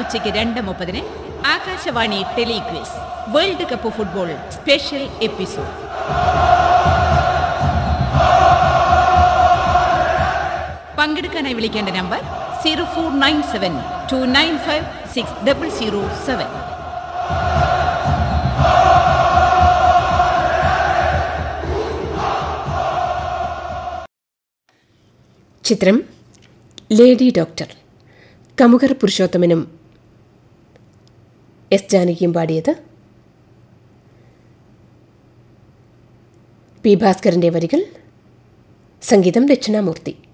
ഉച്ചയ്ക്ക് രണ്ട് മുപ്പതിന് Akashvani telequiz World Cup football special episode പങ്കെടുക്കാനായി വിളിക്കേണ്ട number zero four nine seven two nine five six double zero seven ചിത്രം ലേഡി ഡോക്ടർ കമുകർ പുരുഷോത്തമനും എസ് ജാനകിയും പാടിയത് പി ഭാസ്കരന്റെ വരികൾ സംഗീതം ദക്ഷിണാമൂർത്തി